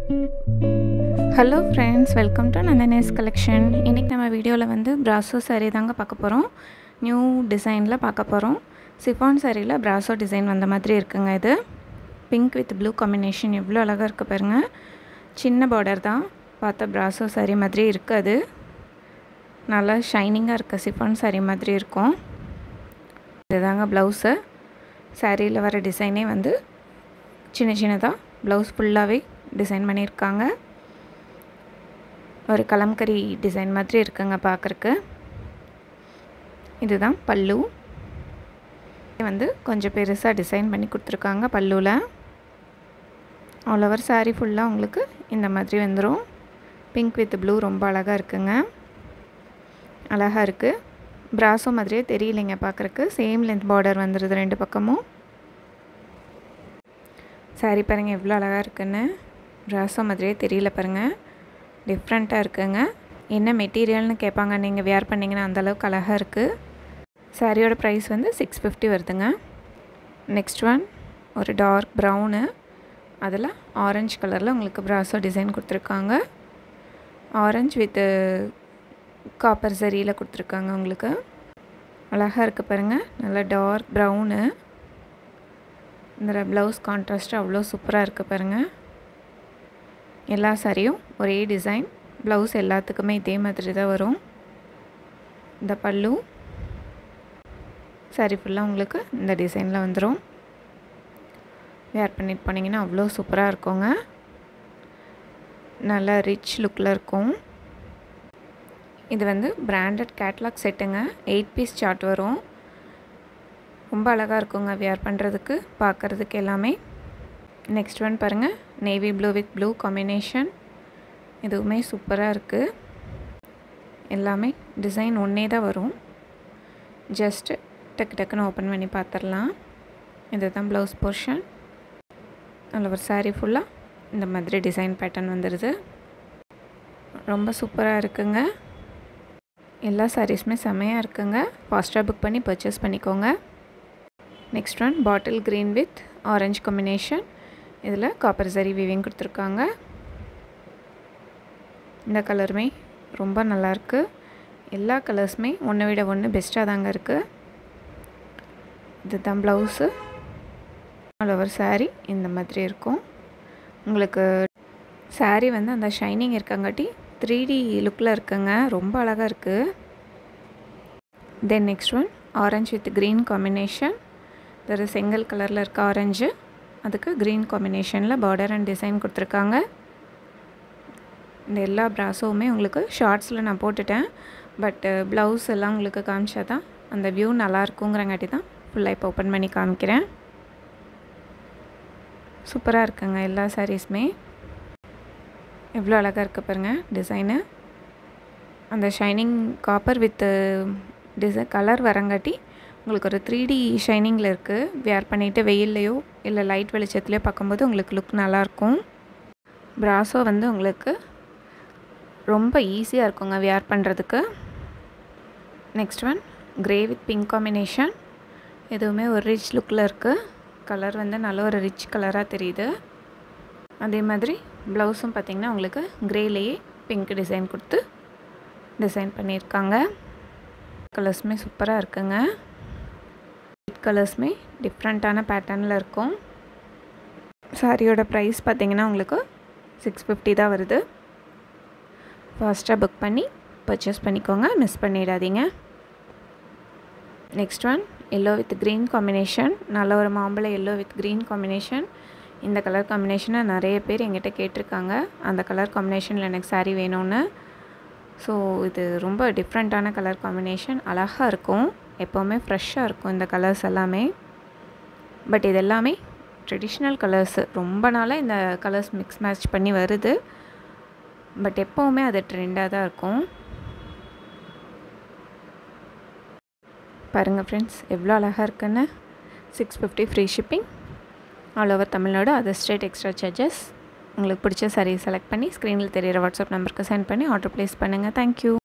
hello friends welcome to Nandhana's collection இன்றைக்கி நம்ம வீடியோவில் வந்து பிராசோ saree தாங்க பார்க்க போகிறோம் நியூ டிசைனில் பார்க்க போகிறோம் சிஃபான் சாரியில் பிராசோ டிசைன் வந்த மாதிரி இருக்குங்க இது பிங்க் வித் ப்ளூ காம்பினேஷன் எவ்வளோ அழகாக இருக்குது பாருங்கள் சின்ன பார்டர் தான் பார்த்த பிராசோ saree மாதிரி இருக்காது நல்லா ஷைனிங்காக இருக்க சிஃபான் saree மாதிரி இருக்கும் இதுதாங்க ப்ளவுஸு சாரியில் வர டிசைனே வந்து சின்ன சின்னதாக ப்ளவுஸ் ஃபுல்லாகவே டிசைன் பண்ணியிருக்காங்க ஒரு கலம்கரி டிசைன் மாதிரி இருக்குங்க பார்க்குறக்கு இதுதான் பல்லு வந்து கொஞ்சம் பெருசாக டிசைன் பண்ணி கொடுத்துருக்காங்க பல்லுவில் ஆல் ஓவர் சாரீ ஃபுல்லாக உங்களுக்கு இந்த மாதிரி வந்துடும் பிங்க் வித் ப்ளூ ரொம்ப அழகாக இருக்குங்க அழகாக இருக்குது ப்ராஸோ மாதிரியே தெரியலைங்க பார்க்குறக்கு சேம் லென்த் பார்டர் வந்துடுது ரெண்டு பக்கமும் சாரி பாருங்கள் எவ்வளோ அழகாக இருக்குன்னு ப்ராஸோ மாதிரியே தெரியல பாருங்கள் டிஃப்ரெண்ட்டாக இருக்குங்க என்ன மெட்டீரியல்னு கேட்பாங்க நீங்கள் வேர் பண்ணிங்கன்னா அந்தளவுக்கு அழகாக இருக்குது சாரியோட ப்ரைஸ் வந்து சிக்ஸ் ஃபிஃப்டி வருதுங்க நெக்ஸ்ட் ஒன் ஒரு டார்க் ப்ரௌனு அதில் ஆரஞ்சு கலரில் உங்களுக்கு ப்ராஸோ டிசைன் கொடுத்துருக்காங்க ஆரஞ்சு வித்து காப்பர் சரியில் கொடுத்துருக்காங்க உங்களுக்கு அழகாக இருக்குது பாருங்கள் நல்லா டார்க் ப்ரௌனு இந்த ப்ளவுஸ் கான்ட்ராஸ்ட்டு அவ்வளோ சூப்பராக இருக்குது பாருங்கள் எல்லா சாரியும் ஒரே டிசைன் ப்ளவுஸ் எல்லாத்துக்குமே இதே மாதிரி தான் வரும் இந்த பல்லு சாரி ஃபுல்லாக உங்களுக்கு இந்த டிசைனில் வந்துடும் வேர் பண்ணிட்டு போனீங்கன்னா அவ்வளோ சூப்பராக இருக்குங்க நல்லா ரிச் லுக்கில் இருக்கும் இது வந்து பிராண்டட் கேட்லாக் செட்டுங்க எயிட் பீஸ் சார்ட் வரும் ரொம்ப அழகாக இருக்குங்க வேர் பண்ணுறதுக்கு பார்க்குறதுக்கு எல்லாமே நெக்ஸ்ட் ஒன் பாருங்கள் navy blue with blue combination இதுவுமே சூப்பராக இருக்குது எல்லாமே டிசைன் ஒன்றே தான் வரும் ஜஸ்ட்டு டக்கு டக்குன்னு ஓப்பன் பண்ணி பார்த்துடலாம் இது தான் ப்ளவுஸ் போர்ஷன் அதில் ஒரு சாரீ ஃபுல்லாக இந்த மாதிரி டிசைன் பேட்டர்ன் வந்துடுது ரொம்ப சூப்பராக இருக்குங்க எல்லா சாரீஸுமே செமையாக இருக்குங்க ஃபாஸ்ட்டாக புக் பண்ணி பர்ச்சேஸ் பண்ணிக்கோங்க next one bottle green with orange combination இதில் காப்பர் சரி வீவிங் கொடுத்துருக்காங்க இந்த கலருமே ரொம்ப நல்லாயிருக்கு எல்லா கலர்ஸுமே ஒன்றை விட ஒன்று பெஸ்ட்டாக தாங்க இருக்குது இது தான் ப்ளவுஸு ஆல் ஓவர் சாரீ இந்த மாதிரி இருக்கும் உங்களுக்கு சாரீ வந்து அந்த ஷைனிங் இருக்கங்காட்டி த்ரீ டி லுக்கில் இருக்குங்க ரொம்ப அழகாக இருக்குது then next one orange with green combination இது செங்கல் கலரில் இருக்க ஆரஞ்சு அதுக்கு க்ரீன் காம்பினேஷனில் பார்டர் அண்ட் டிசைன் கொடுத்துருக்காங்க இந்த எல்லா ப்ராஸோவுமே உங்களுக்கு ஷார்ட்ஸில் நான் போட்டுட்டேன் பட்டு ப்ளவுஸ் எல்லாம் உங்களுக்கு காமிச்சா தான் அந்த வியூ நல்லா இருக்குங்கிறங்காட்டி தான் ஃபுல்லாக இப்போ ஓப்பன் பண்ணி காமிக்கிறேன் சூப்பராக இருக்குங்க எல்லா சாரீஸுமே எவ்வளோ அழகாக இருக்குது பாருங்கள் டிசைனு அந்த ஷைனிங் காப்பர் வித்து டிசை கலர் வரங்காட்டி உங்களுக்கு ஒரு த்ரீ டி ஷைனிங்கில் இருக்குது வேர் பண்ணிவிட்டு வெயில்லையோ இல்லை லைட் வெளிச்சத்துலையோ பார்க்கும்போது உங்களுக்கு லுக் நல்லாயிருக்கும் ப்ராஸோ வந்து உங்களுக்கு ரொம்ப ஈஸியாக இருக்குங்க வேர் பண்ணுறதுக்கு next one grey with pink combination எதுவுமே ஒரு ரிச் லுக்கில் இருக்குது கலர் வந்து நல்ல ஒரு ரிச் கலராக தெரியுது அதே மாதிரி ப்ளவுஸும் பார்த்திங்கன்னா உங்களுக்கு க்ரேலேயே பிங்க் டிசைன் கொடுத்து டிசைன் பண்ணியிருக்காங்க கலர்ஸுமே சூப்பராக இருக்குங்க ஒயிட் கலர்ஸுமே டிஃப்ரெண்ட்டான பேட்டர்னில் இருக்கும் சாரியோட ப்ரைஸ் பார்த்திங்கன்னா உங்களுக்கு சிக்ஸ் ஃபிஃப்டி தான் வருது ஃபாஸ்ட்டாக புக் பண்ணி பர்ச்சேஸ் பண்ணிக்கோங்க மிஸ் பண்ணிடாதீங்க next one yellow with green combination நல்ல ஒரு மாம்பழம் எல்லோ வித் க்ரீன் காம்பினேஷன் இந்த கலர் காம்பினேஷனை நிறைய பேர் எங்கிட்ட கேட்டிருக்காங்க அந்த கலர் காம்பினேஷனில் எனக்கு சாரீ வேணும்னு ஸோ இது ரொம்ப டிஃப்ரெண்ட்டான கலர் காம்பினேஷன் அழகாக இருக்கும் எப்போவுமே ஃப்ரெஷ்ஷாக இருக்கும் இந்த கலர்ஸ் எல்லாமே பட் இது எல்லாமே ட்ரெடிஷ்னல் கலர்ஸு ரொம்ப நாளாக இந்த கலர்ஸ் மிக்ஸ் மேட்ச் பண்ணி வருது பட் எப்போவுமே அது ட்ரெண்டாக தான் இருக்கும் பாருங்கள் ஃப்ரெண்ட்ஸ் எவ்வளோ அழகாக இருக்குன்னு six fifty free shipping all over Tamil Nadu other state extra charges உங்களுக்கு பிடிச்ச சாரீ செலக்ட் பண்ணி ஸ்க்ரீனில் தெரியிற வாட்ஸ்அப் நம்பருக்கு சென்ட் பண்ணி ஆர்டர் ப்ளேஸ் பண்ணுங்கள் தேங்க்யூ